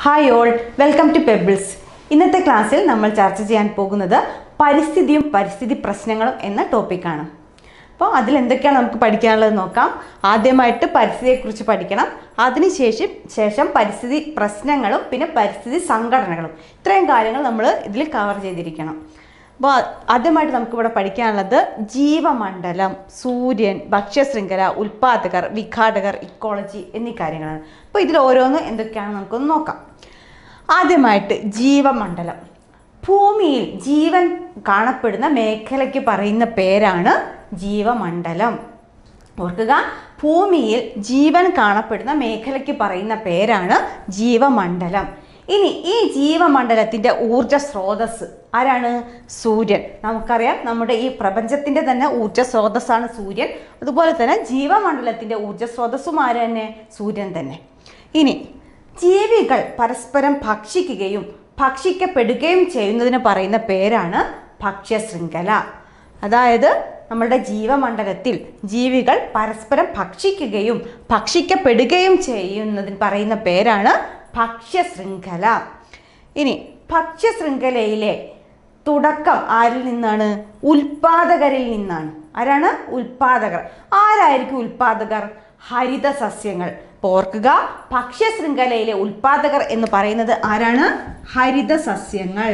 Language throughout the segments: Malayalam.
hi all welcome to pebbles ഇന്നത്തെ ക്ലാസ്സിൽ നമ്മൾ ചർച്ച ചെയ്യാൻ പോകുന്നത് പരിസ്ഥിതിയും പരിസ്ഥിതി പ്രശ്നങ്ങളും എന്ന ടോപ്പിക്കാണ് അപ്പോൾ അതിൽ എന്തൊക്കെയാണ് നമുക്ക് പഠിക്കാനുള്ളത് നോക്കാം ആദ്യമായിട്ട് പരിസ്ഥിതിയെക്കുറിച്ച് പഠിക്കണം അതിനുശേഷം ശേഷം പരിസ്ഥിതി പ്രശ്നങ്ങളും പിന്നെ പരിസ്ഥിതി സംഘടനകളും ഇത്രയും കാര്യങ്ങൾ നമ്മൾ ഇതിൽ കവർ ചെയ്തിരിക്കണം അപ്പോൾ ആദ്യമായിട്ട് നമുക്കിവിടെ പഠിക്കാനുള്ളത് ജീവമണ്ഡലം സൂര്യൻ ഭക്ഷ്യശൃംഖല ഉൽപാദകർ വിഘാടകർ ഇക്കോളജി എന്നീ കാര്യങ്ങളാണ് അപ്പോൾ ഇതിൽ ഓരോന്ന് എന്തൊക്കെയാണെന്ന് നമുക്കൊന്ന് നോക്കാം ആദ്യമായിട്ട് ജീവമണ്ഡലം ഭൂമിയിൽ ജീവൻ കാണപ്പെടുന്ന മേഖലയ്ക്ക് പറയുന്ന പേരാണ് ജീവമണ്ഡലം ഓർക്കുക ഭൂമിയിൽ ജീവൻ കാണപ്പെടുന്ന മേഖലയ്ക്ക് പറയുന്ന പേരാണ് ജീവമണ്ഡലം ഇനി ഈ ജീവമണ്ഡലത്തിൻ്റെ ഊർജ സ്രോതസ് ആരാണ് സൂര്യൻ നമുക്കറിയാം നമ്മുടെ ഈ പ്രപഞ്ചത്തിൻ്റെ തന്നെ ഊർജ സ്രോതസ്സാണ് സൂര്യൻ അതുപോലെ തന്നെ ജീവമണ്ഡലത്തിൻ്റെ ഊർജ സ്രോതസ്സും ആര് തന്നെ സൂര്യൻ തന്നെ ഇനി ജീവികൾ പരസ്പരം ഭക്ഷിക്കുകയും ഭക്ഷിക്കപ്പെടുകയും ചെയ്യുന്നതിന് പറയുന്ന പേരാണ് ഭക്ഷ്യശൃംഖല അതായത് നമ്മുടെ ജീവമണ്ഡലത്തിൽ ജീവികൾ പരസ്പരം ഭക്ഷിക്കുകയും ഭക്ഷിക്കപ്പെടുകയും ചെയ്യുന്നതിന് പറയുന്ന പേരാണ് ഭക്ഷ്യശൃംഖല ഇനി ഭക്ഷ്യശൃംഖലയിലെ തുടക്കം ആരിൽ നിന്നാണ് ഉൽപാദകരിൽ നിന്നാണ് ആരാണ് ഉൽപാദകർ ആരായിരിക്കും ഉൽപാദകർ ഹരിത സസ്യങ്ങൾ അപ്പോൾ ഓർക്കുക ഭക്ഷ്യശൃംഖലയിലെ ഉൽപാദകർ എന്ന് പറയുന്നത് ആരാണ് ഹരിത സസ്യങ്ങൾ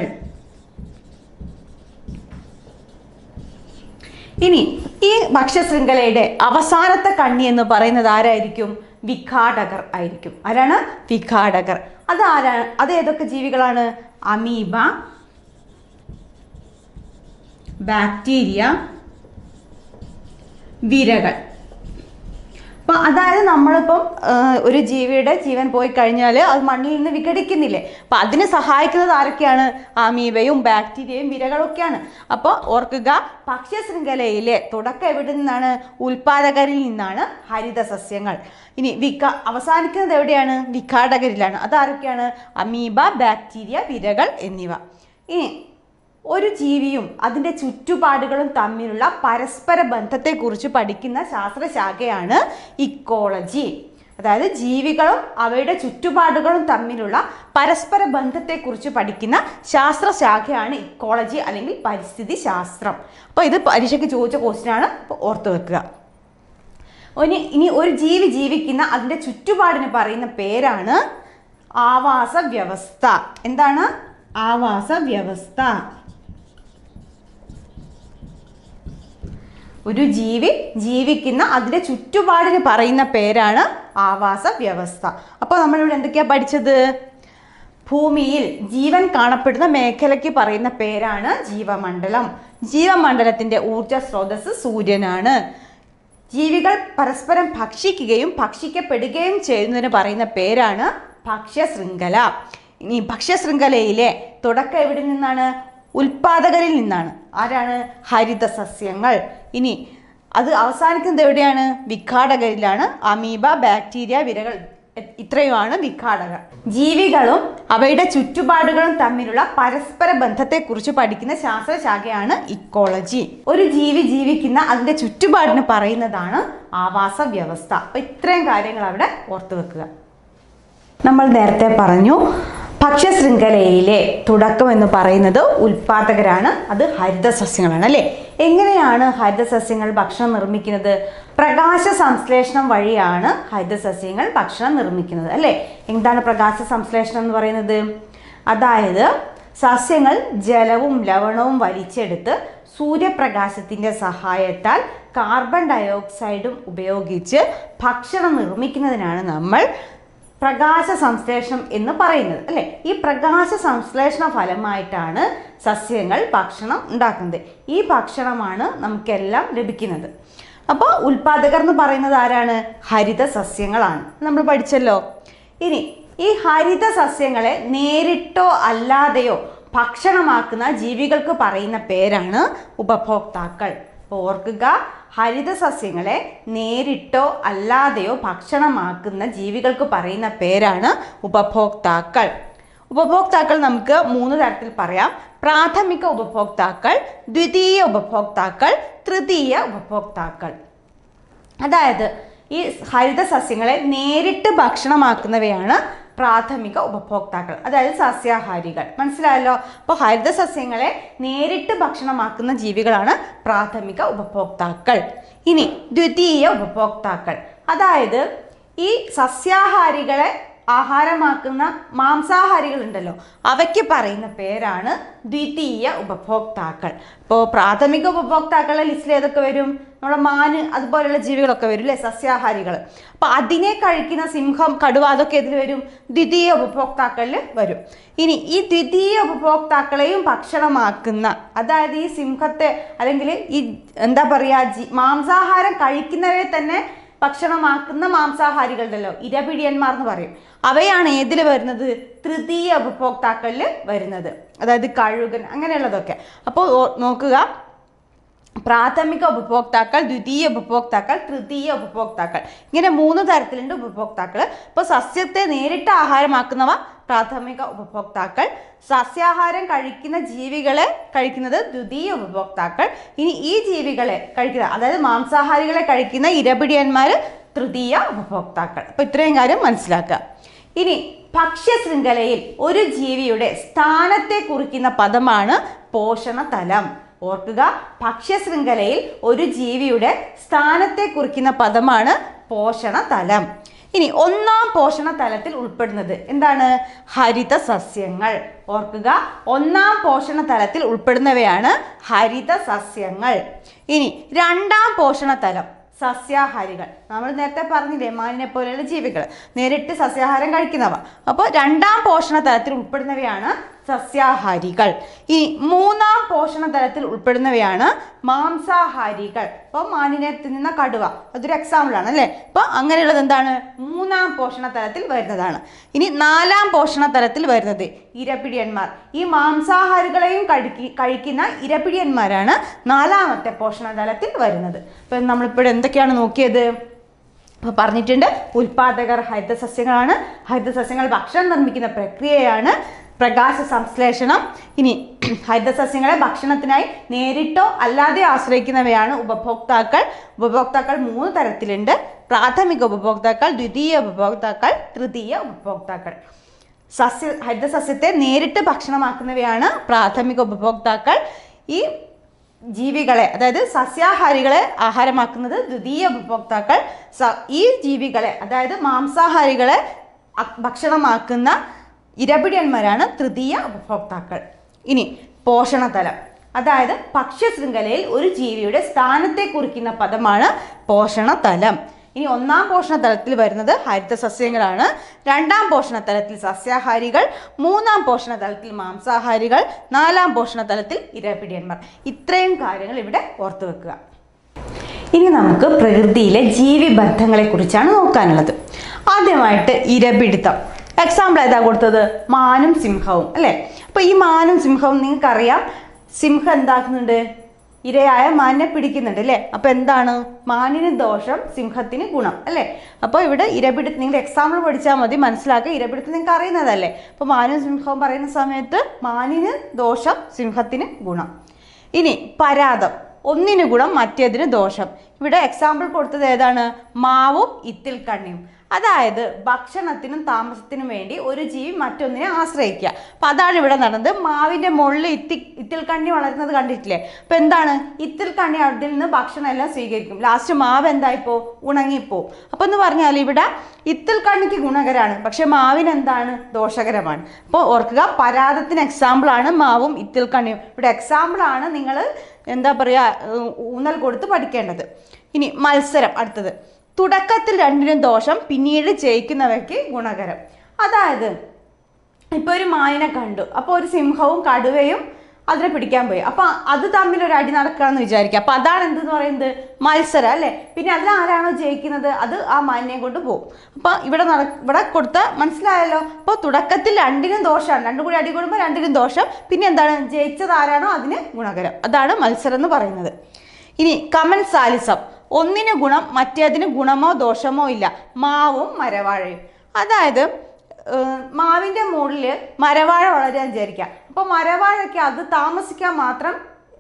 ഇനി ഈ ഭക്ഷ്യശൃംഖലയുടെ അവസാനത്തെ കണ്ണി എന്ന് പറയുന്നത് ആരായിരിക്കും വിഘാടകർ ആയിരിക്കും ആരാണ് വിഘാടകർ അത് ആരാണ് അത് ഏതൊക്കെ ജീവികളാണ് അമീബ ബാക്ടീരിയ വിരകൾ അപ്പൊ അതായത് നമ്മളിപ്പം ആ, ഒരു ജീവിയുടെ ജീവൻ പോയി കഴിഞ്ഞാൽ അത് മണ്ണിൽ നിന്ന് വിഘടിക്കുന്നില്ലേ അപ്പൊ അതിനെ സഹായിക്കുന്നത് ആരൊക്കെയാണ് അമീബയും ബാക്ടീരിയയും വിരകളൊക്കെയാണ് അപ്പോൾ ഓർക്കുക ഭക്ഷ്യശൃംഖലയിലെ തുടക്കം എവിടെ നിന്നാണ് ഉൽപാദകരിൽ നിന്നാണ് ഹരിത സസ്യങ്ങൾ ഇനി വിക അവസാനിക്കുന്നത് എവിടെയാണ് വിഘാടകരിലാണ് അതാരൊക്കെയാണ് അമീബ ബാക്ടീരിയ വിരകൾ എന്നിവ ഇനി ഒരു ജീവിയും അതിൻ്റെ ചുറ്റുപാടുകളും തമ്മിലുള്ള പരസ്പര ബന്ധത്തെക്കുറിച്ച് പഠിക്കുന്ന ശാസ്ത്രശാഖയാണ് ഇക്കോളജി അതായത് ജീവികളും അവയുടെ ചുറ്റുപാടുകളും തമ്മിലുള്ള പരസ്പര ബന്ധത്തെക്കുറിച്ച് പഠിക്കുന്ന ശാസ്ത്രശാഖയാണ് ഇക്കോളജി അല്ലെങ്കിൽ പരിസ്ഥിതി ശാസ്ത്രം അപ്പോൾ ഇത് പരീക്ഷയ്ക്ക് ചോദിച്ച ക്വസ്റ്റ്യനാണ് അപ്പോൾ ഓർത്ത് വെക്കുക ഇനി ഇനി ഒരു ജീവി ജീവിക്കുന്ന അതിൻ്റെ ചുറ്റുപാടിന് പറയുന്ന പേരാണ് ആവാസ വ്യവസ്ഥ എന്താണ് ആവാസ വ്യവസ്ഥ ഒരു ജീവി ജീവിക്കുന്ന അതിൻ്റെ ചുറ്റുപാടിന് പറയുന്ന പേരാണ് ആവാസ വ്യവസ്ഥ അപ്പോൾ നമ്മളിവിടെ എന്തൊക്കെയാ പഠിച്ചത് ഭൂമിയിൽ ജീവൻ കാണപ്പെടുന്ന മേഖലയ്ക്ക് പറയുന്ന പേരാണ് ജീവമണ്ഡലം ജീവമണ്ഡലത്തിൻ്റെ ഊർജ സ്രോതസ് സൂര്യനാണ് ജീവികൾ പരസ്പരം ഭക്ഷിക്കുകയും ഭക്ഷിക്കപ്പെടുകയും ചെയ്യുന്നതിന് പറയുന്ന പേരാണ് ഭക്ഷ്യശൃംഖല ഇനി ഭക്ഷ്യശൃംഖലയിലെ തുടക്കം എവിടെ നിന്നാണ് ഉൽപാദകരിൽ നിന്നാണ് ആരാണ് ഹരിത സസ്യങ്ങൾ ഇനി അത് അവസാനിക്കുന്നത് എവിടെയാണ് വിഘാടകരിലാണ് അമീബ ബാക്ടീരിയ വിരകൾ എ- ഇത്രയുമാണ് വിഘാടകർ ജീവികളും അവയുടെ ചുറ്റുപാടുകളും തമ്മിലുള്ള പരസ്പര ബന്ധത്തെക്കുറിച്ച് പഠിക്കുന്ന ശാസ്ത്രശാഖയാണ് ഇക്കോളജി ഒരു ജീവി ജീവിക്കുന്ന അതിന്റെ ചുറ്റുപാടിന് പറയുന്നതാണ് ആവാസ വ്യവസ്ഥ അപ്പൊ ഇത്രയും കാര്യങ്ങൾ അവിടെ ഓർത്തു വെക്കുക നമ്മൾ നേരത്തെ പറഞ്ഞു ഭക്ഷ്യശൃംഖലയിലെ തുടക്കം എന്ന് പറയുന്നത് ഉൽപാദകരാണ് അത് ഹരിത സസ്യങ്ങളാണ് അല്ലേ എങ്ങനെയാണ് ഹരിത സസ്യങ്ങൾ ഭക്ഷണം നിർമ്മിക്കുന്നത് പ്രകാശ സംശ്ലേഷണം വഴിയാണ് ഹരിത സസ്യങ്ങൾ ഭക്ഷണം നിർമ്മിക്കുന്നത് അല്ലേ എന്താണ് പ്രകാശ സംശ്ലേഷണം എന്ന് പറയുന്നത് അതായത് സസ്യങ്ങൾ ജലവും ലവണവും വലിച്ചെടുത്ത് സൂര്യപ്രകാശത്തിൻ്റെ സഹായത്താൽ കാർബൺ ഡയോക്സൈഡും ഉപയോഗിച്ച് ഭക്ഷണം നിർമ്മിക്കുന്നതിനാണ് നമ്മൾ പ്രകാശ സംശ്ലേഷണം എന്ന് പറയുന്നത് അല്ലേ ഈ പ്രകാശ സംശ്ലേഷണ ഫലമായിട്ടാണ് സസ്യങ്ങൾ ഭക്ഷണം ഉണ്ടാക്കുന്നത് ഈ ഭക്ഷണമാണ് നമുക്കെല്ലാം ലഭിക്കുന്നത് അപ്പോൾ ഉൽപാദകർ എന്ന് പറയുന്നത് ആരാണ് ഹരിത സസ്യങ്ങളാണ് നമ്മൾ പഠിച്ചല്ലോ ഇനി ഈ ഹരിത സസ്യങ്ങളെ നേരിട്ടോ അല്ലാതെയോ ഭക്ഷണമാക്കുന്ന ജീവികൾക്ക് പറയുന്ന പേരാണ് ഉപഭോക്താക്കൾ അപ്പോൾ ഓർക്കുക ഹരിത സസ്യങ്ങളെ നേരിട്ടോ അല്ലാതെയോ ഭക്ഷണമാക്കുന്ന ജീവികൾക്ക് പറയുന്ന പേരാണ് ഉപഭോക്താക്കൾ ഉപഭോക്താക്കൾ നമുക്ക് മൂന്ന് തരത്തിൽ പറയാം പ്രാഥമിക ഉപഭോക്താക്കൾ ദ്വിതീയ ഉപഭോക്താക്കൾ തൃതീയ ഉപഭോക്താക്കൾ അതായത് ഈ ഹരിത സസ്യങ്ങളെ നേരിട്ട് ഭക്ഷണമാക്കുന്നവയാണ് പ്രാഥമിക ഉപഭോക്താക്കൾ അതായത് സസ്യാഹാരികൾ മനസ്സിലായല്ലോ അപ്പോൾ ഹരിത സസ്യങ്ങളെ നേരിട്ട് ഭക്ഷണമാക്കുന്ന ജീവികളാണ് പ്രാഥമിക ഉപഭോക്താക്കൾ ഇനി ദ്വിതീയ ഉപഭോക്താക്കൾ അതായത് ഈ സസ്യാഹാരികളെ ആഹാരമാക്കുന്ന മാംസാഹാരികൾ ഉണ്ടല്ലോ അവയ്ക്ക് പറയുന്ന പേരാണ് ദ്വിതീയ ഉപഭോക്താക്കൾ ഇപ്പോൾ പ്രാഥമിക ഉപഭോക്താക്കളുടെ ലിസ്റ്റിൽ ഏതൊക്കെ വരും നമ്മുടെ മാന് അതുപോലെയുള്ള ജീവികളൊക്കെ വരും അല്ലേ സസ്യാഹാരികൾ അപ്പോൾ അതിനെ കഴിക്കുന്ന സിംഹം കടുവ അതൊക്കെ ഇതിൽ വരും ദ്വിതീയ ഉപഭോക്താക്കളിൽ വരും ഇനി ഈ ദ്വിതീയ ഉപഭോക്താക്കളെയും ഭക്ഷണമാക്കുന്ന അതായത് ഈ സിംഹത്തെ അല്ലെങ്കിൽ ഈ എന്താ പറയുക ജി മാംസാഹാരം കഴിക്കുന്നവരെ തന്നെ ഭക്ഷണമാക്കുന്ന മാംസാഹാരികളുണ്ടല്ലോ ഇരപിടിയന്മാർ എന്ന് പറയും അവയാണ് ഏതിൽ വരുന്നത് തൃതീയ ഉപഭോക്താക്കളിൽ വരുന്നത് അതായത് കഴുകൻ അങ്ങനെയുള്ളതൊക്കെ അപ്പോൾ ഓ- നോക്കുക പ്രാഥമിക ഉപഭോക്താക്കൾ ദ്വിതീയ ഉപഭോക്താക്കൾ തൃതീയ ഉപഭോക്താക്കൾ ഇങ്ങനെ മൂന്ന് തരത്തിലുണ്ട് ഉപഭോക്താക്കൾ ഇപ്പോൾ സസ്യത്തെ നേരിട്ട് ആഹാരമാക്കുന്നവ പ്രാഥമിക ഉപഭോക്താക്കൾ സസ്യാഹാരം കഴിക്കുന്ന ജീവികളെ കഴിക്കുന്നത് ദ്വിതീയ ഉപഭോക്താക്കൾ ഇനി ഈ ജീവികളെ കഴിക്കുന്ന അതായത് മാംസാഹാരികളെ കഴിക്കുന്ന ഇരപിടിയന്മാർ തൃതീയ ഉപഭോക്താക്കൾ അപ്പോൾ ഇത്രയും കാര്യം മനസ്സിലാക്കുക ഇനി ഭക്ഷ്യശൃംഖലയിൽ ഒരു ജീവിയുടെ സ്ഥാനത്തെ കുറിക്കുന്ന പദമാണ് പോഷണതലം ഓർക്കുക ഭക്ഷ്യശൃംഖലയിൽ ഒരു ജീവിയുടെ സ്ഥാനത്തെ കുറിക്കുന്ന പദമാണ് പോഷണതലം ഇനി ഒന്നാം പോഷണ തലത്തിൽ ഉൾപ്പെടുന്നത് എന്താണ് ഹരിത സസ്യങ്ങൾ ഓർക്കുക ഒന്നാം പോഷണ തലത്തിൽ ഉൾപ്പെടുന്നവയാണ് ഹരിത സസ്യങ്ങൾ ഇനി രണ്ടാം പോഷണ തലം സസ്യാഹാരികൾ നമ്മൾ നേരത്തെ പറഞ്ഞില്ലേ മാനിനെ പോലെയുള്ള ജീവികൾ നേരിട്ട് സസ്യാഹാരം കഴിക്കുന്നവ അപ്പോൾ രണ്ടാം പോഷണ തലത്തിൽ ഉൾപ്പെടുന്നവയാണ് സസ്യാഹാരികൾ ഇനി മൂന്നാം പോഷണ തലത്തിൽ ഉൾപ്പെടുന്നവയാണ് മാംസാഹാരികൾ അപ്പോൾ മാനിനെ തിന്നുന്ന കടുവ അതൊരു എക്സാമ്പിൾ ആണ് അല്ലേ അപ്പോൾ അങ്ങനെയുള്ളത് എന്താണ് മൂന്നാം പോഷണ തലത്തിൽ വരുന്നതാണ് ഇനി നാലാം പോഷണ തലത്തിൽ വരുന്നത് ഇരപിടിയന്മാർ ഈ മാംസാഹാരികളെയും കഴിക്കി കഴിക്കുന്ന ഇരപിടിയന്മാരാണ് നാലാമത്തെ പോഷണ തലത്തിൽ വരുന്നത് അപ്പം നമ്മളിപ്പോൾ എന്തൊക്കെയാണ് നോക്കിയത് അപ്പോൾ പറഞ്ഞിട്ടുണ്ട് ഉൽപാദകർ ഹരിതസസ്യങ്ങളാണ് ഹരിതസസ്യങ്ങൾ ഭക്ഷണം നിർമ്മിക്കുന്ന പ്രക്രിയയാണ് പ്രകാശ സംശ്ലേഷണം ഇനി ഹരിതസസ്യങ്ങളെ ഭക്ഷണത്തിനായി നേരിട്ടോ അല്ലാതെ ആശ്രയിക്കുന്നവയാണ് ഉപഭോക്താക്കൾ ഉപഭോക്താക്കൾ മൂന്ന് തരത്തിലുണ്ട് പ്രാഥമിക ഉപഭോക്താക്കൾ ദ്വിതീയ ഉപഭോക്താക്കൾ തൃതീയ ഉപഭോക്താക്കൾ സസ്യ ഹരിതസസ്യത്തെ നേരിട്ട് ഭക്ഷണമാക്കുന്നവയാണ് പ്രാഥമിക ഉപഭോക്താക്കൾ ഈ ജീവികളെ അതായത് സസ്യാഹാരികളെ ആഹാരമാക്കുന്നത് ദ്വിതീയ ഉപഭോക്താക്കൾ സ ഈ ജീവികളെ അതായത് മാംസാഹാരികളെ അ- ഭക്ഷണമാക്കുന്ന ഇരപിടിയന്മാരാണ് തൃതീയ ഉപഭോക്താക്കൾ ഇനി പോഷണതലം അതായത് ഭക്ഷ്യശൃംഖലയിൽ ഒരു ജീവിയുടെ സ്ഥാനത്തെ കുറിക്കുന്ന പദമാണ് പോഷണതലം ഇനി ഒന്നാം പോഷണ തലത്തിൽ വരുന്നത് ഹരിത സസ്യങ്ങളാണ് രണ്ടാം പോഷണ തലത്തിൽ സസ്യാഹാരികൾ മൂന്നാം പോഷണ തലത്തിൽ മാംസാഹാരികൾ നാലാം പോഷണ തലത്തിൽ ഇരപിടിയന്മാർ ഇത്രയും കാര്യങ്ങൾ ഇവിടെ ഓർത്തു വെക്കുക ഇനി നമുക്ക് പ്രകൃതിയിലെ ജീവിബന്ധങ്ങളെ കുറിച്ചാണ് നോക്കാനുള്ളത് ആദ്യമായിട്ട് ഇരപിടുത്തം എക്സാമ്പിൾ ഏതാ കൊടുത്തത് മാനും സിംഹവും അല്ലേ അപ്പോൾ ഈ മാനും സിംഹവും നിങ്ങൾക്കറിയാം സിംഹം എന്താക്കുന്നുണ്ട് ഇരയായ മാനിനെ പിടിക്കുന്നുണ്ട് അല്ലേ അപ്പോൾ എന്താണ് മാനിന് ദോഷം സിംഹത്തിന് ഗുണം അല്ലേ അപ്പോൾ ഇവിടെ ഇരപിടുത്തം നിങ്ങൾ എക്സാമ്പിൾ പഠിച്ചാൽ മതി മനസ്സിലാക്കുക ഇരപിടുത്തം നിങ്ങൾക്ക് അറിയുന്നതല്ലേ അപ്പോൾ മാനും സിംഹവും പറയുന്ന സമയത്ത് മാനിന് ദോഷം സിംഹത്തിന് ഗുണം ഇനി പരാതം ഒന്നിന് ഗുണം മറ്റേതിന് ദോഷം ഇവിടെ എക്സാമ്പിൾ കൊടുത്തത് ഏതാണ് മാവും ഇത്തിൽ കണ്ണിയും അതായത് ഭക്ഷണത്തിനും താമസത്തിനും വേണ്ടി ഒരു ജീവി മറ്റൊന്നിനെ ആശ്രയിക്കുക അപ്പം അതാണ് ഇവിടെ നടന്നത് മാവിൻ്റെ മുകളിൽ ഇത്തി ഇത്തിൽ കണ്ണി വളരുന്നത് കണ്ടിട്ടില്ലേ അപ്പം എന്താണ് ഇത്തിൽ കണ്ണി അതിൽ നിന്ന് ഭക്ഷണം എല്ലാം സ്വീകരിക്കും ലാസ്റ്റ് മാവ് എന്തായിപ്പോ ഉണങ്ങിപ്പോവും അപ്പം എന്ന് പറഞ്ഞാൽ ഇവിടെ ഇത്തിൽ കണ്ണിക്ക് ഗുണകരമാണ് പക്ഷെ മാവിന് എന്താണ് ദോഷകരമാണ് അപ്പോൾ ഓർക്കുക പരാതത്തിന് എക്സാമ്പിളാണ് മാവും ഇത്തിൽ കണ്ണിയും ഇവിടെ എക്സാമ്പിളാണ് നിങ്ങൾ എന്താ പറയുക ഊന്നൽ കൊടുത്ത് പഠിക്കേണ്ടത് ഇനി മത്സരം അടുത്തത് തുടക്കത്തിൽ രണ്ടിനും ദോഷം പിന്നീട് ജയിക്കുന്നവയ്ക്ക് ഗുണകരം അതായത് ഇപ്പോൾ ഒരു മാനിനെ കണ്ടു അപ്പോൾ ഒരു സിംഹവും കടുവയും അതിനെ പിടിക്കാൻ പോയി അപ്പോൾ അത് തമ്മിൽ ഒരു അടി നടക്കുകയാണെന്ന് വിചാരിക്കുക അപ്പോൾ അതാണ് എന്തെന്ന് പറയുന്നത് മത്സരം അല്ലേ പിന്നെ അതിൽ ആരാണോ ജയിക്കുന്നത് അത് ആ മാനിനെ കൊണ്ട് പോകും അപ്പോൾ ഇവിടെ നട ഇവിടെ കൊടുത്ത മനസ്സിലായല്ലോ അപ്പോൾ തുടക്കത്തിൽ രണ്ടിനും ദോഷമാണ് രണ്ടും കൂടി അടി കൂടുമ്പോൾ രണ്ടിനും ദോഷം പിന്നെ എന്താണ് ജയിച്ചത് ആരാണോ അതിന് ഗുണകരം അതാണ് മത്സരം എന്ന് പറയുന്നത് ഇനി കമൻ സാലിസം ഒന്നിന് ഗുണം മറ്റേതിന് ഗുണമോ ദോഷമോ ഇല്ല മാവും മരവാഴയും അതായത് ഏഹ്, മാവിൻ്റെ മുകളിൽ മരവാഴ വളരാൻ വിചാരിക്കുക അപ്പോൾ മരവാഴയ്ക്ക് അത് താമസിക്കാൻ മാത്രം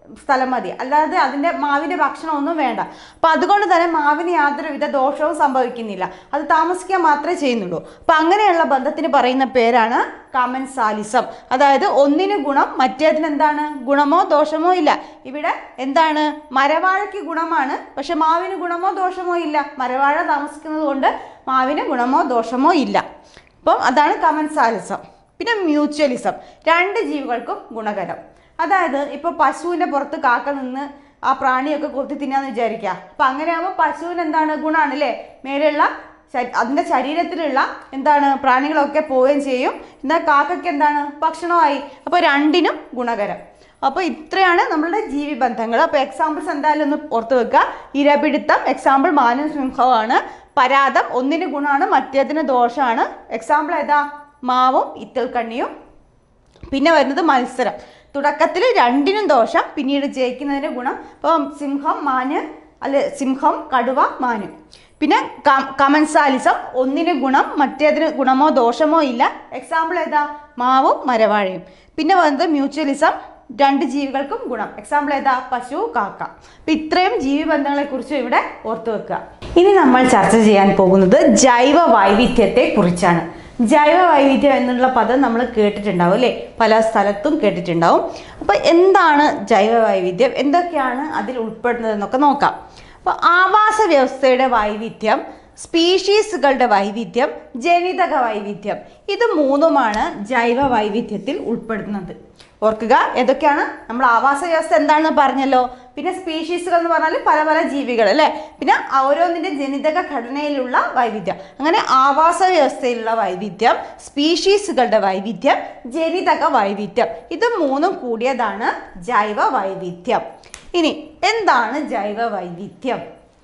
സ്ഥലം മതി അല്ലാതെ അതിൻ്റെ മാവിൻ്റെ ഭക്ഷണം ഒന്നും വേണ്ട അപ്പം അതുകൊണ്ട് തന്നെ മാവിന് യാതൊരുവിധ ദോഷവും സംഭവിക്കുന്നില്ല അത് താമസിക്കാൻ മാത്രമേ ചെയ്യുന്നുള്ളൂ അപ്പം അങ്ങനെയുള്ള ബന്ധത്തിന് പറയുന്ന പേരാണ് കമൻസാലിസം അതായത് ഒന്നിന് ഗുണം മറ്റേതിന് എന്താണ് ഗുണമോ ദോഷമോ ഇല്ല ഇവിടെ എന്താണ് മരവാഴയ്ക്ക് ഗുണമാണ് പക്ഷെ മാവിന് ഗുണമോ ദോഷമോ ഇല്ല മരവാഴ താമസിക്കുന്നത് കൊണ്ട് മാവിന് ഗുണമോ ദോഷമോ ഇല്ല അപ്പം അതാണ് കമൻസാലിസം പിന്നെ മ്യൂച്വലിസം രണ്ട് ജീവികൾക്കും ഗുണകരം അതായത് ഇപ്പോൾ പശുവിൻ്റെ പുറത്ത് കാക്ക നിന്ന് ആ പ്രാണിയൊക്കെ കൊത്തി തിന്നാന്ന് വിചാരിക്കുക അപ്പം അങ്ങനെയാകുമ്പോൾ പശുവിന് എന്താണ് ഗുണമാണ് അല്ലേ മേലെയുള്ള ശ- അതിൻ്റെ ശരീരത്തിലുള്ള എന്താണ് പ്രാണികളൊക്കെ പോവുകയും ചെയ്യും എന്നാൽ കാക്കയ്ക്ക് എന്താണ് ഭക്ഷണമായി അപ്പോൾ രണ്ടിനും ഗുണകരം അപ്പോൾ ഇത്രയാണ് നമ്മളുടെ ജീവിബന്ധങ്ങൾ അപ്പോൾ എക്സാമ്പിൾസ് എന്തായാലും ഒന്ന് ഓർത്ത് വെക്കുക ഇരപിടുത്തം എക്സാമ്പിൾ മാനും സിംഹവുമാണ് പരാതം ഒന്നിന് ഗുണമാണ് മറ്റേതിന് ദോഷമാണ് എക്സാമ്പിൾ ഏതാ മാവും ഇത്തൽക്കണ്ണിയും പിന്നെ വരുന്നത് മത്സരം തുടക്കത്തിൽ രണ്ടിനും ദോഷം പിന്നീട് ജയിക്കുന്നതിന് ഗുണം ഇപ്പം സിംഹം മാന് അല്ലെ സിംഹം കടുവ മാന് പിന്നെ ക- കമൻസാലിസം ഒന്നിന് ഗുണം മറ്റേതിന് ഗുണമോ ദോഷമോ ഇല്ല എക്സാമ്പിൾ ഏതാ മാവും മരവാഴയും പിന്നെ വരുന്നത് മ്യൂച്വലിസം രണ്ട് ജീവികൾക്കും ഗുണം എക്സാമ്പിൾ ഏതാ പശു കാക്ക അപ്പം ഇത്രയും ജീവിബന്ധങ്ങളെ കുറിച്ച് ഇവിടെ ഓർത്തു വെക്കുക ഇനി നമ്മൾ ചർച്ച ചെയ്യാൻ പോകുന്നത് ജൈവ വൈവിധ്യത്തെ കുറിച്ചാണ് ജൈവ വൈവിധ്യം എന്നുള്ള പദം നമ്മൾ കേട്ടിട്ടുണ്ടാവും അല്ലേ പല സ്ഥലത്തും കേട്ടിട്ടുണ്ടാവും അപ്പോൾ എന്താണ് ജൈവ വൈവിധ്യം എന്തൊക്കെയാണ് അതിൽ ഉൾപ്പെടുന്നതെന്നൊക്കെ നോക്കാം അപ്പോൾ ആവാസ വ്യവസ്ഥയുടെ വൈവിധ്യം സ്പീഷീസുകളുടെ വൈവിധ്യം ജനിതക വൈവിധ്യം ഇത് മൂന്നുമാണ് ജൈവ വൈവിധ്യത്തിൽ ഉൾപ്പെടുന്നത് ഓർക്കുക ഏതൊക്കെയാണ് നമ്മൾ ആവാസ വ്യവസ്ഥ എന്താണെന്ന് പറഞ്ഞല്ലോ പിന്നെ സ്പീഷീസുകൾ എന്ന് പറഞ്ഞാൽ പല പല ജീവികൾ അല്ലേ പിന്നെ ഓരോന്നിൻ്റെ ജനിതക ഘടനയിലുള്ള വൈവിധ്യം അങ്ങനെ ആവാസ വ്യവസ്ഥയിലുള്ള വൈവിധ്യം സ്പീഷീസുകളുടെ വൈവിധ്യം ജനിതക വൈവിധ്യം ഇത് മൂന്നും കൂടിയതാണ് ജൈവ വൈവിധ്യം ഇനി എന്താണ് ജൈവ വൈവിധ്യം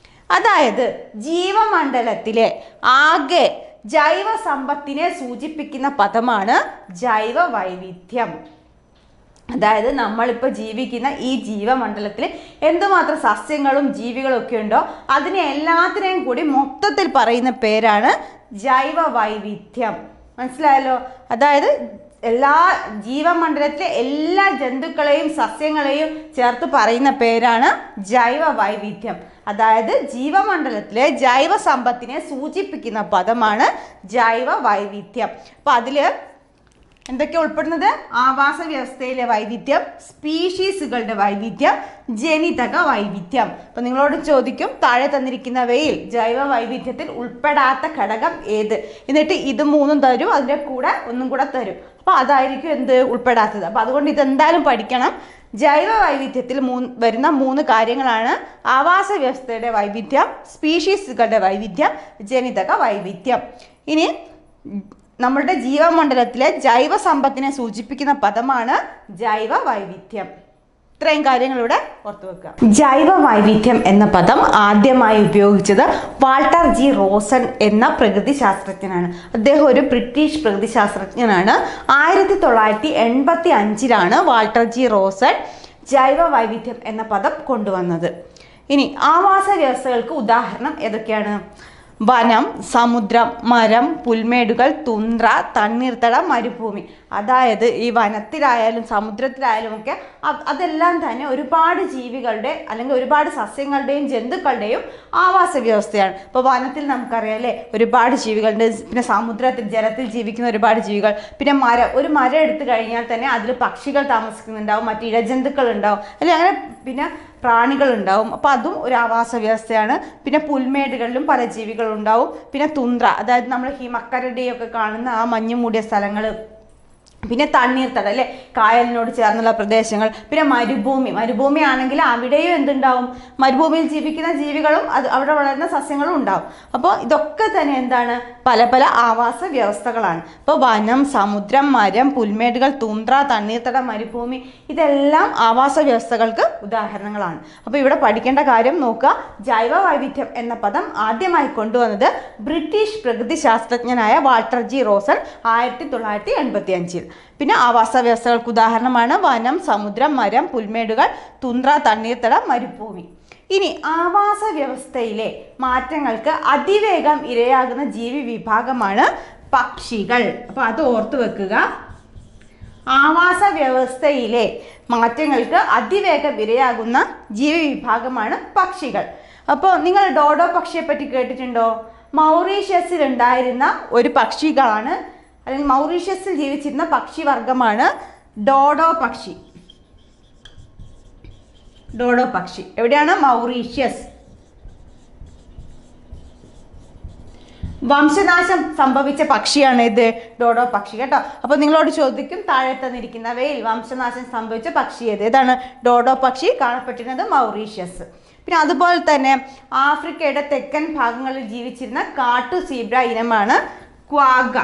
അതായത് ജീവമണ്ഡലത്തിലെ ആകെ ജൈവ സമ്പത്തിനെ സൂചിപ്പിക്കുന്ന പദമാണ് ജൈവ വൈവിധ്യം അതായത് നമ്മളിപ്പോൾ ജീവിക്കുന്ന ഈ ജീവമണ്ഡലത്തിൽ എന്തുമാത്രം സസ്യങ്ങളും ജീവികളും ഒക്കെ ഉണ്ടോ അതിനെ എല്ലാത്തിനെയും കൂടി മൊത്തത്തിൽ പറയുന്ന പേരാണ് ജൈവ വൈവിധ്യം മനസ്സിലായല്ലോ അതായത് എല്ലാ ജീവമണ്ഡലത്തിലെ എല്ലാ ജന്തുക്കളെയും സസ്യങ്ങളെയും ചേർത്ത് പറയുന്ന പേരാണ് ജൈവ വൈവിധ്യം അതായത് ജീവമണ്ഡലത്തിലെ ജൈവ സമ്പത്തിനെ സൂചിപ്പിക്കുന്ന പദമാണ് ജൈവ വൈവിധ്യം അപ്പം അതിൽ എന്തൊക്കെ ഉൾപ്പെടുന്നത് ആവാസ വ്യവസ്ഥയിലെ വൈവിധ്യം സ്പീഷീസുകളുടെ വൈവിധ്യം ജനിതക വൈവിധ്യം അപ്പൊ നിങ്ങളോട് ചോദിക്കും താഴെ തന്നിരിക്കുന്നവയിൽ ജൈവ വൈവിധ്യത്തിൽ ഉൾപ്പെടാത്ത ഘടകം ഏത് എന്നിട്ട് ഇത് മൂന്നും തരും അതിൻ്റെ കൂടെ ഒന്നും കൂടെ തരും അപ്പൊ അതായിരിക്കും എന്ത് ഉൾപ്പെടാത്തത് അപ്പൊ അതുകൊണ്ട് ഇതെന്തായാലും പഠിക്കണം ജൈവ വൈവിധ്യത്തിൽ മൂന്ന് വരുന്ന മൂന്ന് കാര്യങ്ങളാണ് ആവാസ വ്യവസ്ഥയുടെ വൈവിധ്യം സ്പീഷീസുകളുടെ വൈവിധ്യം ജനിതക വൈവിധ്യം ഇനി നമ്മളുടെ ജീവമണ്ഡലത്തിലെ ജൈവ സമ്പത്തിനെ സൂചിപ്പിക്കുന്ന പദമാണ് ജൈവ വൈവിധ്യം ഇത്രയും കാര്യങ്ങൾ ഇവിടെ ഓർത്തു വെക്കുക ജൈവ വൈവിധ്യം എന്ന പദം ആദ്യമായി ഉപയോഗിച്ചത് വാൾട്ടർ ജി റോസൺ എന്ന പ്രകൃതി ശാസ്ത്രജ്ഞനാണ് അദ്ദേഹം ഒരു ബ്രിട്ടീഷ് പ്രകൃതി ശാസ്ത്രജ്ഞനാണ് ആയിരത്തി തൊള്ളായിരത്തി എൺപത്തി അഞ്ചിലാണ് വാൾട്ടർ ജി റോസൺ ജൈവ വൈവിധ്യം എന്ന പദം കൊണ്ടുവന്നത് ഇനി ആവാസ വ്യവസ്ഥകൾക്ക് ഉദാഹരണം ഏതൊക്കെയാണ് വനം സമുദ്രം മരം പുൽമേടുകൾ തുന്ദ്ര തണ്ണീർത്തടം മരുഭൂമി അതായത് ഈ വനത്തിലായാലും സമുദ്രത്തിലായാലും ഒക്കെ അ- അതെല്ലാം തന്നെ ഒരുപാട് ജീവികളുടെ അല്ലെങ്കിൽ ഒരുപാട് സസ്യങ്ങളുടെയും ജന്തുക്കളുടെയും ആവാസ വ്യവസ്ഥയാണ് ഇപ്പോൾ വനത്തിൽ നമുക്കറിയാം അല്ലേ ഒരുപാട് ജീവികളുണ്ട് പിന്നെ സമുദ്രത്തിൽ ജലത്തിൽ ജീവിക്കുന്ന ഒരുപാട് ജീവികൾ പിന്നെ മരം ഒരു മരം എടുത്തു കഴിഞ്ഞാൽ തന്നെ അതിൽ പക്ഷികൾ താമസിക്കുന്നുണ്ടാവും മറ്റ് ഇഴജന്തുക്കൾ ഉണ്ടാവും അല്ലെ അങ്ങനെ പിന്നെ പ്രാണികൾ ഉണ്ടാവും അപ്പോൾ അതും ഒരു ആവാസ വ്യവസ്ഥയാണ് പിന്നെ പുൽമേടുകളിലും പല ജീവികളും ഉണ്ടാവും പിന്നെ തുന്ദ്ര അതായത് നമ്മൾ ഹിമക്കരടിയൊക്കെ കാണുന്ന ആ മഞ്ഞ് മൂടിയ സ്ഥലങ്ങൾ പിന്നെ തണ്ണീർത്തട അല്ലേ കായലിനോട് ചേർന്നുള്ള പ്രദേശങ്ങൾ പിന്നെ മരുഭൂമി മരുഭൂമി ആണെങ്കിൽ അവിടെയും എന്തുണ്ടാവും മരുഭൂമിയിൽ ജീവിക്കുന്ന ജീവികളും അത് അവിടെ വളരുന്ന സസ്യങ്ങളും ഉണ്ടാവും അപ്പോൾ ഇതൊക്കെ തന്നെ എന്താണ് പല പല ആവാസ വ്യവസ്ഥകളാണ് ഇപ്പോൾ വനം സമുദ്രം മരം പുൽമേടുകൾ തൂന്ദ്ര തണ്ണീർത്തട മരുഭൂമി ഇതെല്ലാം ആവാസ വ്യവസ്ഥകൾക്ക് ഉദാഹരണങ്ങളാണ് അപ്പോൾ ഇവിടെ പഠിക്കേണ്ട കാര്യം നോക്കുക ജൈവ വൈവിധ്യം എന്ന പദം ആദ്യമായി കൊണ്ടുവന്നത് ബ്രിട്ടീഷ് പ്രകൃതി ശാസ്ത്രജ്ഞനായ വാൾട്ടർ ജി റോസൺ ആയിരത്തി തൊള്ളായിരത്തി എൺപത്തി അഞ്ചിൽ പിന്നെ ആവാസ വ്യവസ്ഥകൾക്ക് ഉദാഹരണമാണ് വനം സമുദ്രം മരം പുൽമേടുകൾ തുന്ദ്ര തണ്ണീർത്തട മരുഭൂമി ഇനി ആവാസ വ്യവസ്ഥയിലെ മാറ്റങ്ങൾക്ക് അതിവേഗം ഇരയാകുന്ന ജീവി വിഭാഗമാണ് പക്ഷികൾ അപ്പോൾ അത് ഓർത്തു വെക്കുക ആവാസ വ്യവസ്ഥയിലെ മാറ്റങ്ങൾക്ക് അതിവേഗം ഇരയാകുന്ന ജീവിവിഭാഗമാണ് പക്ഷികൾ അപ്പോൾ നിങ്ങൾ ഡോഡോ പക്ഷിയെ പറ്റി കേട്ടിട്ടുണ്ടോ മൗറീഷ്യസിൽ ഉണ്ടായിരുന്ന ഒരു പക്ഷികളാണ് അല്ലെങ്കിൽ മൗറീഷ്യസിൽ ജീവിച്ചിരുന്ന പക്ഷി വർഗമാണ് ഡോഡോ പക്ഷി ഡോഡോ പക്ഷി എവിടെയാണ് മൗറീഷ്യസ് വംശനാശം സംഭവിച്ച പക്ഷിയാണ് ഇത് ഡോഡോ പക്ഷി കേട്ടോ അപ്പോൾ നിങ്ങളോട് ചോദിക്കും താഴെ തന്നിരിക്കുന്നവയിൽ വംശനാശം സംഭവിച്ച പക്ഷി ഏത് ഏതാണ് ഡോഡോ പക്ഷി കാണപ്പെട്ടിരുന്നത് മൗറീഷ്യസ് പിന്നെ അതുപോലെ തന്നെ ആഫ്രിക്കയുടെ തെക്കൻ ഭാഗങ്ങളിൽ ജീവിച്ചിരുന്ന കാട്ടു സീബ്ര ഇനമാണ് ക്വാഗ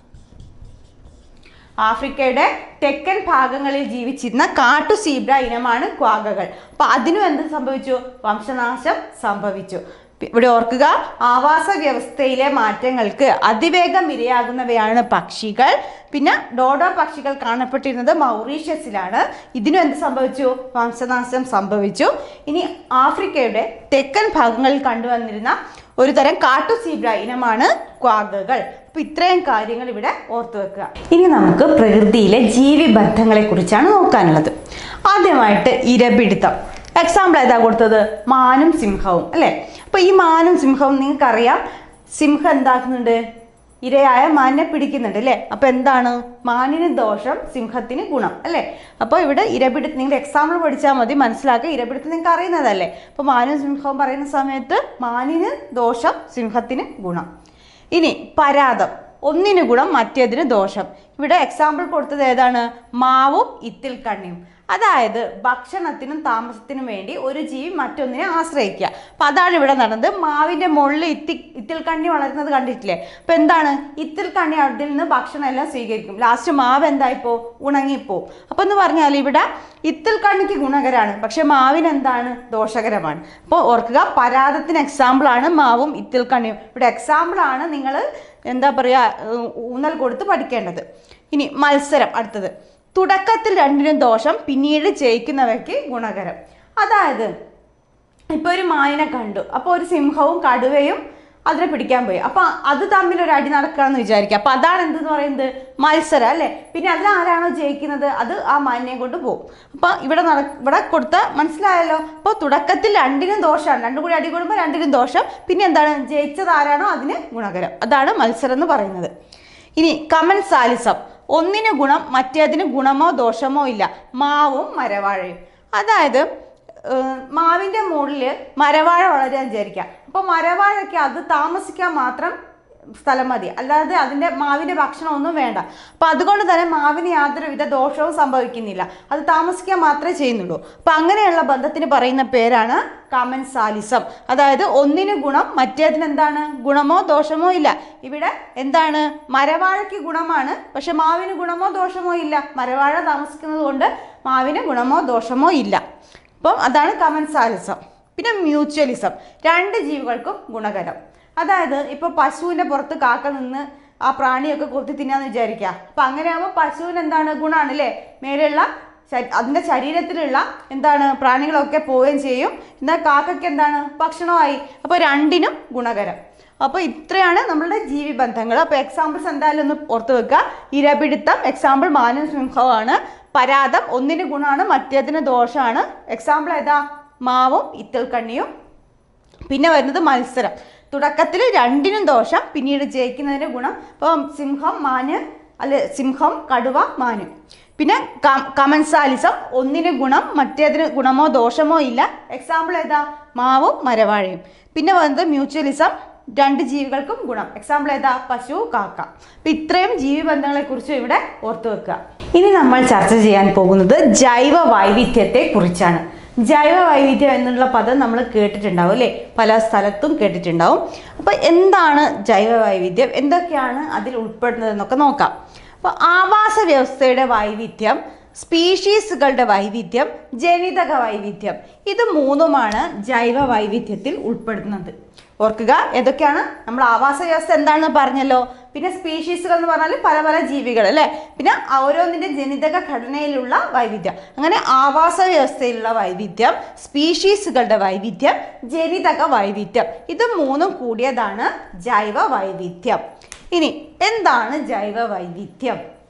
ആഫ്രിക്കയുടെ തെക്കൻ ഭാഗങ്ങളിൽ ജീവിച്ചിരുന്ന കാട്ടു സീബ്ര ഇനമാണ് ക്വാഗകൾ അപ്പൊ അതിനും എന്ത് സംഭവിച്ചു വംശനാശം സംഭവിച്ചു പി- ഇവിടെ ഓർക്കുക ആവാസ വ്യവസ്ഥയിലെ മാറ്റങ്ങൾക്ക് അതിവേഗം ഇരയാകുന്നവയാണ് പക്ഷികൾ പിന്നെ ഡോഡോ പക്ഷികൾ കാണപ്പെട്ടിരുന്നത് മൗറീഷ്യസിലാണ് ഇതിനും എന്ത് സംഭവിച്ചു വംശനാശം സംഭവിച്ചു ഇനി ആഫ്രിക്കയുടെ തെക്കൻ ഭാഗങ്ങളിൽ കണ്ടുവന്നിരുന്ന ഒരു തരം കാട്ടു സീബ്ര ഇനമാണ് ക്വാഗകൾ അപ്പൊ ഇത്രയും കാര്യങ്ങൾ ഇവിടെ ഓർത്തു വെക്കുക ഇനി നമുക്ക് പ്രകൃതിയിലെ ജീവിബന്ധങ്ങളെ കുറിച്ചാണ് നോക്കാനുള്ളത് ആദ്യമായിട്ട് ഇരപിടുത്തം എക്സാമ്പിൾ ഏതാ കൊടുത്തത് മാനും സിംഹവും അല്ലേ അപ്പൊ ഈ മാനും സിംഹവും നിങ്ങൾക്കറിയാം സിംഹം എന്താക്കുന്നുണ്ട് ഇരയായ മാനിനെ പിടിക്കുന്നുണ്ട് അല്ലേ അപ്പൊ എന്താണ് മാനിന് ദോഷം സിംഹത്തിന് ഗുണം അല്ലേ അപ്പോൾ ഇവിടെ ഇരപിടുത്തം നിങ്ങൾ എക്സാമ്പിൾ പഠിച്ചാൽ മതി മനസ്സിലാക്കുക ഇരപിടുത്തം നിങ്ങൾക്ക് അറിയുന്നതല്ലേ അപ്പോൾ മാനും സിംഹവും പറയുന്ന സമയത്ത് മാനിന് ദോഷം സിംഹത്തിന് ഗുണം ഇനി പരാതം ഒന്നിന് ഗുണം മറ്റേതിന് ദോഷം ഇവിടെ എക്സാമ്പിൾ കൊടുത്തത് ഏതാണ് മാവും ഇത്തിൽ കണ്ണിയും അതായത് ഭക്ഷണത്തിനും താമസത്തിനും വേണ്ടി ഒരു ജീവി മറ്റൊന്നിനെ ആശ്രയിക്കുക അപ്പം അതാണ് ഇവിടെ നടന്നത് മാവിൻ്റെ മുകളിൽ ഇത്തി ഇത്തിൽ കണ്ണി വളരുന്നത് കണ്ടിട്ടില്ലേ അപ്പം എന്താണ് ഇത്തിൽ കണ്ണി അതിൽ നിന്ന് ഭക്ഷണം എല്ലാം സ്വീകരിക്കും ലാസ്റ്റ് മാവ് എന്തായിപ്പോ ഉണങ്ങിപ്പോവും അപ്പം എന്ന് പറഞ്ഞാൽ ഇവിടെ ഇത്തിൽ കണ്ണിക്ക് ഗുണകരമാണ് പക്ഷെ മാവിന് എന്താണ് ദോഷകരമാണ് അപ്പോൾ ഓർക്കുക പരാതത്തിന് എക്സാമ്പിളാണ് മാവും ഇത്തിൽ കണ്ണിയും ഇവിടെ എക്സാമ്പിളാണ് നിങ്ങൾ എന്താ പറയുക ഊന്നൽ കൊടുത്ത് പഠിക്കേണ്ടത് ഇനി മത്സരം അടുത്തത് തുടക്കത്തിൽ രണ്ടിനും ദോഷം പിന്നീട് ജയിക്കുന്നവയ്ക്ക് ഗുണകരം അതായത് ഇപ്പോൾ ഒരു മാനിനെ കണ്ടു അപ്പോൾ ഒരു സിംഹവും കടുവയും അതിനെ പിടിക്കാൻ പോയി അപ്പൊ അത് തമ്മിൽ ഒരു അടി നടക്കുകയാണെന്ന് വിചാരിക്കുക അപ്പൊ അതാണ് എന്തെന്ന് പറയുന്നത് മത്സരം അല്ലേ പിന്നെ അതിൽ ആരാണോ ജയിക്കുന്നത് അത് ആ മാനിനെ കൊണ്ട് പോകും അപ്പൊ ഇവിടെ നട ഇവിടെ കൊടുത്ത മനസ്സിലായല്ലോ അപ്പോൾ തുടക്കത്തിൽ രണ്ടിനും ദോഷമാണ് രണ്ടും കൂടി അടി കൂടുമ്പോൾ രണ്ടിനും ദോഷം പിന്നെ എന്താണ് ജയിച്ചത് ആരാണോ അതിന് ഗുണകരം അതാണ് മത്സരം എന്ന് പറയുന്നത് ഇനി കമൻ സാലിസം ഒന്നിന് ഗുണം മറ്റേതിന് ഗുണമോ ദോഷമോ ഇല്ല മാവും മരവാഴയും അതായത് ഏഹ്, മാവിൻ്റെ മുകളിൽ മരവാഴ വളരാൻ വിചാരിക്കുക അപ്പോൾ മരവാഴയ്ക്ക് അത് താമസിക്കാൻ മാത്രം സ്ഥലം മതി അല്ലാതെ അതിൻ്റെ മാവിൻ്റെ ഭക്ഷണം ഒന്നും വേണ്ട അപ്പോൾ അതുകൊണ്ട് തന്നെ മാവിന് യാതൊരുവിധ ദോഷവും സംഭവിക്കുന്നില്ല അത് താമസിക്കാൻ മാത്രമേ ചെയ്യുന്നുള്ളൂ അപ്പം അങ്ങനെയുള്ള ബന്ധത്തിന് പറയുന്ന പേരാണ് കമൻ സാലിസം അതായത് ഒന്നിന് ഗുണം മറ്റേതിന് എന്താണ് ഗുണമോ ദോഷമോ ഇല്ല ഇവിടെ എന്താണ് മരവാഴയ്ക്ക് ഗുണമാണ് പക്ഷെ മാവിന് ഗുണമോ ദോഷമോ ഇല്ല മരവാഴ താമസിക്കുന്നത് കൊണ്ട് മാവിന് ഗുണമോ ദോഷമോ ഇല്ല അപ്പം അതാണ് കമൻസാലിസം പിന്നെ മ്യൂച്വലിസം രണ്ട് ജീവികൾക്കും ഗുണകരം അതായത് ഇപ്പോൾ പശുവിൻ്റെ പുറത്ത് കാക്ക നിന്ന് ആ പ്രാണിയൊക്കെ കൊത്തി തിന്നാന്ന് വിചാരിക്കുക അപ്പം അങ്ങനെയാകുമ്പോൾ പശുവിന് എന്താണ് ഗുണമാണ് അല്ലേ മേലെയുള്ള ശ- അതിൻ്റെ ശരീരത്തിലുള്ള എന്താണ് പ്രാണികളൊക്കെ പോവുകയും ചെയ്യും എന്നാൽ കാക്കയ്ക്ക് എന്താണ് ഭക്ഷണമായി അപ്പോൾ രണ്ടിനും ഗുണകരം അപ്പോൾ ഇത്രയാണ് നമ്മളുടെ ജീവിബന്ധങ്ങൾ അപ്പോൾ എക്സാമ്പിൾസ് എന്തായാലും ഒന്ന് ഓർത്ത് വെക്കുക ഇരപിടുത്തം എക്സാമ്പിൾ മാനും സിംഹമാണ് പരാതം ഒന്നിന് ഗുണമാണ് മറ്റേതിന് ദോഷമാണ് എക്സാമ്പിൾ ഏതാ മാവും ഇത്തൽക്കണ്ണിയും പിന്നെ വരുന്നത് മത്സരം തുടക്കത്തിൽ രണ്ടിനും ദോഷം പിന്നീട് ജയിക്കുന്നതിന് ഗുണം ഇപ്പം സിംഹം മാന് അല്ലെ സിംഹം കടുവ മാന് പിന്നെ ക- കമൻസാലിസം ഒന്നിന് ഗുണം മറ്റേതിന് ഗുണമോ ദോഷമോ ഇല്ല എക്സാമ്പിൾ ഏതാ മാവും മരവാഴയും പിന്നെ വരുന്നത് മ്യൂച്വലിസം രണ്ട് ജീവികൾക്കും ഗുണം എക്സാമ്പിൾ ഏതാ പശു കാക്ക അപ്പൊ ഇത്രയും ജീവിബന്ധങ്ങളെ കുറിച്ച് ഇവിടെ ഓർത്തു വെക്കുക ഇനി നമ്മൾ ചർച്ച ചെയ്യാൻ പോകുന്നത് ജൈവ വൈവിധ്യത്തെ കുറിച്ചാണ് ജൈവ വൈവിധ്യം എന്നുള്ള പദം നമ്മൾ കേട്ടിട്ടുണ്ടാവും അല്ലേ പല സ്ഥലത്തും കേട്ടിട്ടുണ്ടാവും അപ്പോൾ എന്താണ് ജൈവ വൈവിധ്യം എന്തൊക്കെയാണ് അതിൽ ഉൾപ്പെടുന്നത് എന്നൊക്കെ നോക്കാം അപ്പോൾ ആവാസ വ്യവസ്ഥയുടെ വൈവിധ്യം സ്പീഷീസുകളുടെ വൈവിധ്യം ജനിതക വൈവിധ്യം ഇത് മൂന്നുമാണ് ജൈവ വൈവിധ്യത്തിൽ ഉൾപ്പെടുന്നത് ഓർക്കുക ഏതൊക്കെയാണ് നമ്മൾ ആവാസ വ്യവസ്ഥ എന്താണെന്ന് പറഞ്ഞല്ലോ പിന്നെ സ്പീഷീസുകൾ എന്ന് പറഞ്ഞാൽ പല പല ജീവികൾ അല്ലേ പിന്നെ ഓരോന്നിൻ്റെ ജനിതക ഘടനയിലുള്ള വൈവിധ്യം അങ്ങനെ ആവാസ വ്യവസ്ഥയിലുള്ള വൈവിധ്യം സ്പീഷീസുകളുടെ വൈവിധ്യം ജനിതക വൈവിധ്യം ഇത് മൂന്നും കൂടിയതാണ് ജൈവ വൈവിധ്യം ഇനി എന്താണ് ജൈവ വൈവിധ്യം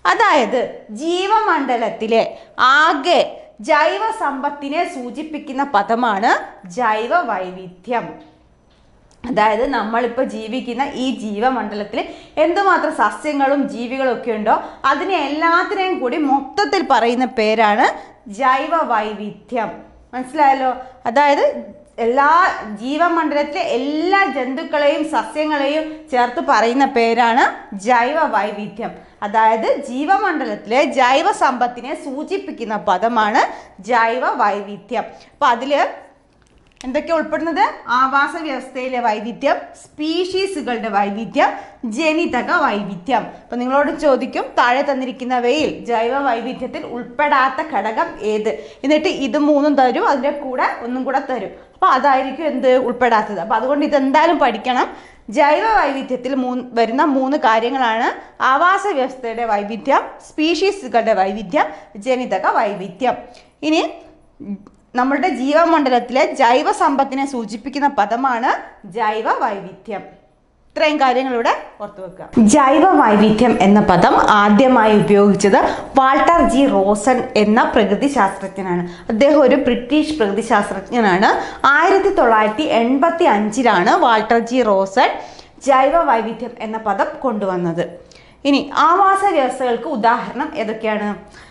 അതായത് ജീവമണ്ഡലത്തിലെ ആകെ ജൈവ സമ്പത്തിനെ സൂചിപ്പിക്കുന്ന പദമാണ് ജൈവ വൈവിധ്യം അതായത് നമ്മളിപ്പോൾ ജീവിക്കുന്ന ഈ ജീവമണ്ഡലത്തിൽ എന്തുമാത്രം സസ്യങ്ങളും ജീവികളും ഒക്കെ ഉണ്ടോ അതിനെ എല്ലാത്തിനെയും കൂടി മൊത്തത്തിൽ പറയുന്ന പേരാണ് ജൈവ വൈവിധ്യം മനസ്സിലായല്ലോ അതായത് എല്ലാ ജീവമണ്ഡലത്തിലെ എല്ലാ ജന്തുക്കളെയും സസ്യങ്ങളെയും ചേർത്ത് പറയുന്ന പേരാണ് ജൈവ വൈവിധ്യം അതായത് ജീവമണ്ഡലത്തിലെ ജൈവ സമ്പത്തിനെ സൂചിപ്പിക്കുന്ന പദമാണ് ജൈവ വൈവിധ്യം അപ്പം അതിൽ എന്തൊക്കെ ഉൾപ്പെടുന്നത് ആവാസ വ്യവസ്ഥയിലെ വൈവിധ്യം സ്പീഷീസുകളുടെ വൈവിധ്യം ജനിതക വൈവിധ്യം അപ്പൊ നിങ്ങളോട് ചോദിക്കും താഴെ തന്നിരിക്കുന്നവയിൽ ജൈവ വൈവിധ്യത്തിൽ ഉൾപ്പെടാത്ത ഘടകം ഏത് എന്നിട്ട് ഇത് മൂന്നും തരും അതിൻ്റെ കൂടെ ഒന്നും കൂടെ തരും അപ്പൊ അതായിരിക്കും എന്ത് ഉൾപ്പെടാത്തത് അപ്പൊ അതുകൊണ്ട് ഇതെന്തായാലും പഠിക്കണം ജൈവ വൈവിധ്യത്തിൽ മൂന്ന് വരുന്ന മൂന്ന് കാര്യങ്ങളാണ് ആവാസ വ്യവസ്ഥയുടെ വൈവിധ്യം സ്പീഷീസുകളുടെ വൈവിധ്യം ജനിതക വൈവിധ്യം ഇനി നമ്മുടെ ജീവമണ്ഡലത്തിലെ ജൈവ സമ്പത്തിനെ സൂചിപ്പിക്കുന്ന പദമാണ് ജൈവ വൈവിധ്യം ഇത്രയും കാര്യങ്ങൾ ഇവിടെ ഓർത്തു വെക്കുക ജൈവ വൈവിധ്യം എന്ന പദം ആദ്യമായി ഉപയോഗിച്ചത് വാൾട്ടർ ജി റോസൺ എന്ന പ്രകൃതി ശാസ്ത്രജ്ഞനാണ് അദ്ദേഹം ഒരു ബ്രിട്ടീഷ് പ്രകൃതി ശാസ്ത്രജ്ഞനാണ് ആയിരത്തി തൊള്ളായിരത്തി എൺപത്തി അഞ്ചിലാണ് വാൾട്ടർ ജി റോസൺ ജൈവ വൈവിധ്യം എന്ന പദം കൊണ്ടുവന്നത് ഇനി ആവാസ വ്യവസ്ഥകൾക്ക് ഉദാഹരണം ഏതൊക്കെയാണ്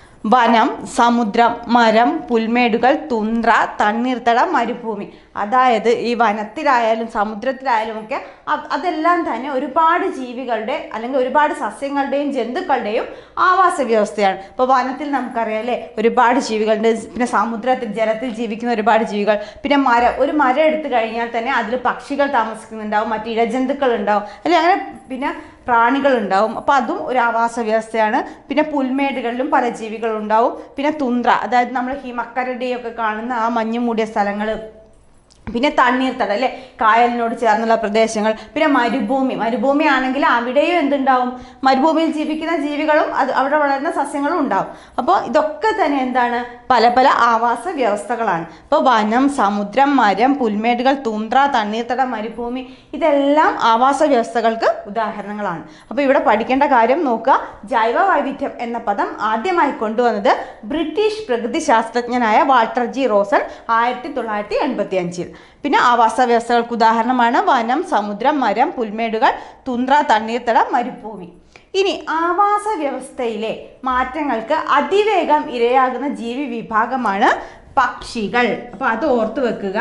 വനം സമുദ്രം മരം പുൽമേടുകൾ തുന്ദ്ര തണ്ണീർത്തടം മരുഭൂമി അതായത് ഈ വനത്തിലായാലും സമുദ്രത്തിലായാലും ഒക്കെ അ- അതെല്ലാം തന്നെ ഒരുപാട് ജീവികളുടെ അല്ലെങ്കിൽ ഒരുപാട് സസ്യങ്ങളുടെയും ജന്തുക്കളുടെയും ആവാസ വ്യവസ്ഥയാണ് ഇപ്പോൾ വനത്തിൽ നമുക്കറിയാം അല്ലേ ഒരുപാട് ജീവികളുണ്ട് പിന്നെ സമുദ്രത്തിൽ ജലത്തിൽ ജീവിക്കുന്ന ഒരുപാട് ജീവികൾ പിന്നെ മരം ഒരു മരം എടുത്തു കഴിഞ്ഞാൽ തന്നെ അതിൽ പക്ഷികൾ താമസിക്കുന്നുണ്ടാവും മറ്റ് ഇഴജന്തുക്കൾ ഉണ്ടാവും അല്ലെ അങ്ങനെ പിന്നെ പ്രാണികൾ ഉണ്ടാവും അപ്പോൾ അതും ഒരു ആവാസ വ്യവസ്ഥയാണ് പിന്നെ പുൽമേടുകളിലും പല ജീവികളും ഉണ്ടാവും പിന്നെ തുന്ദ്ര അതായത് നമ്മൾ ഹിമക്കരടിയൊക്കെ കാണുന്ന ആ മഞ്ഞ് മൂടിയ സ്ഥലങ്ങൾ പിന്നെ തണ്ണീർത്തട അല്ലേ കായലിനോട് ചേർന്നുള്ള പ്രദേശങ്ങൾ പിന്നെ മരുഭൂമി മരുഭൂമി ആണെങ്കിൽ അവിടെയും എന്തുണ്ടാവും മരുഭൂമിയിൽ ജീവിക്കുന്ന ജീവികളും അത് അവിടെ വളരുന്ന സസ്യങ്ങളും ഉണ്ടാവും അപ്പോൾ ഇതൊക്കെ തന്നെ എന്താണ് പല പല ആവാസ വ്യവസ്ഥകളാണ് ഇപ്പോൾ വനം സമുദ്രം മരം പുൽമേടുകൾ തുന്ദ്ര തണ്ണീർത്തട മരുഭൂമി ഇതെല്ലാം ആവാസ വ്യവസ്ഥകൾക്ക് ഉദാഹരണങ്ങളാണ് അപ്പോൾ ഇവിടെ പഠിക്കേണ്ട കാര്യം നോക്കുക ജൈവ വൈവിധ്യം എന്ന പദം ആദ്യമായി കൊണ്ടുവന്നത് ബ്രിട്ടീഷ് പ്രകൃതി ശാസ്ത്രജ്ഞനായ വാൾട്ടർ ജി റോസൺ ആയിരത്തി തൊള്ളായിരത്തി എൺപത്തി അഞ്ചിൽ പിന്നെ ആവാസ വ്യവസ്ഥകൾക്ക് ഉദാഹരണമാണ് വനം സമുദ്രം മരം പുൽമേടുകൾ തുന്ദ്ര തണ്ണീർത്തട മരുഭൂമി ഇനി ആവാസ വ്യവസ്ഥയിലെ മാറ്റങ്ങൾക്ക് അതിവേഗം ഇരയാകുന്ന ജീവി വിഭാഗമാണ് പക്ഷികൾ അപ്പോൾ അത് ഓർത്തു വെക്കുക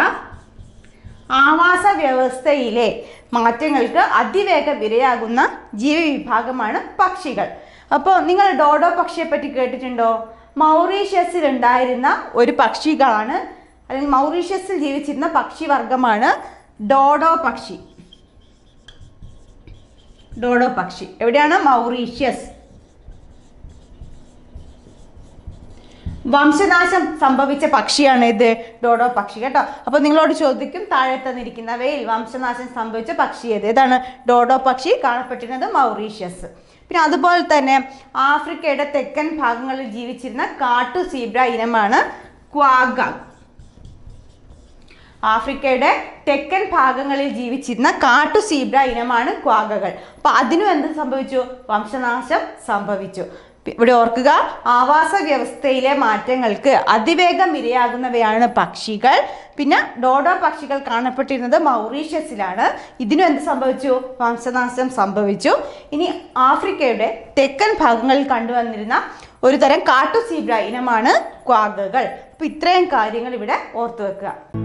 ആവാസ വ്യവസ്ഥയിലെ മാറ്റങ്ങൾക്ക് അതിവേഗം ഇരയാകുന്ന ജീവി വിഭാഗമാണ് പക്ഷികൾ അപ്പോൾ നിങ്ങൾ ഡോഡോ പക്ഷിയെ പറ്റി കേട്ടിട്ടുണ്ടോ മൗറീഷ്യസിൽ ഉണ്ടായിരുന്ന ഒരു പക്ഷികളാണ് അല്ലെങ്കിൽ മൗറീഷ്യസിൽ ജീവിച്ചിരുന്ന പക്ഷി വർഗമാണ് ഡോഡോ പക്ഷി ഡോഡോ പക്ഷി എവിടെയാണ് മൗറീഷ്യസ് വംശനാശം സംഭവിച്ച പക്ഷിയാണ് ഇത് ഡോഡോ പക്ഷി കേട്ടോ അപ്പോൾ നിങ്ങളോട് ചോദിക്കും താഴെ തന്നിരിക്കുന്നവയിൽ വംശനാശം സംഭവിച്ച പക്ഷി ഏത് ഏതാണ് ഡോഡോ പക്ഷി കാണപ്പെട്ടിരുന്നത് മൗറീഷ്യസ് പിന്നെ അതുപോലെ തന്നെ ആഫ്രിക്കയുടെ തെക്കൻ ഭാഗങ്ങളിൽ ജീവിച്ചിരുന്ന കാട്ടു സീബ്ര ഇനമാണ് ക്വാഗ ആഫ്രിക്കയുടെ തെക്കൻ ഭാഗങ്ങളിൽ ജീവിച്ചിരുന്ന കാട്ടു സീബ്ര ഇനമാണ് ക്വാഗകൾ അപ്പൊ അതിനും എന്ത് സംഭവിച്ചു വംശനാശം സംഭവിച്ചു പി- ഇവിടെ ഓർക്കുക ആവാസ വ്യവസ്ഥയിലെ മാറ്റങ്ങൾക്ക് അതിവേഗം ഇരയാകുന്നവയാണ് പക്ഷികൾ പിന്നെ ഡോഡോ പക്ഷികൾ കാണപ്പെട്ടിരുന്നത് മൗറീഷ്യസിലാണ് ഇതിനും എന്ത് സംഭവിച്ചു വംശനാശം സംഭവിച്ചു ഇനി ആഫ്രിക്കയുടെ തെക്കൻ ഭാഗങ്ങളിൽ കണ്ടുവന്നിരുന്ന ഒരു തരം കാട്ടു സീബ്ര ഇനമാണ് ക്വാഗകൾ അപ്പൊ ഇത്രയും കാര്യങ്ങൾ ഇവിടെ ഓർത്തു വെക്കുക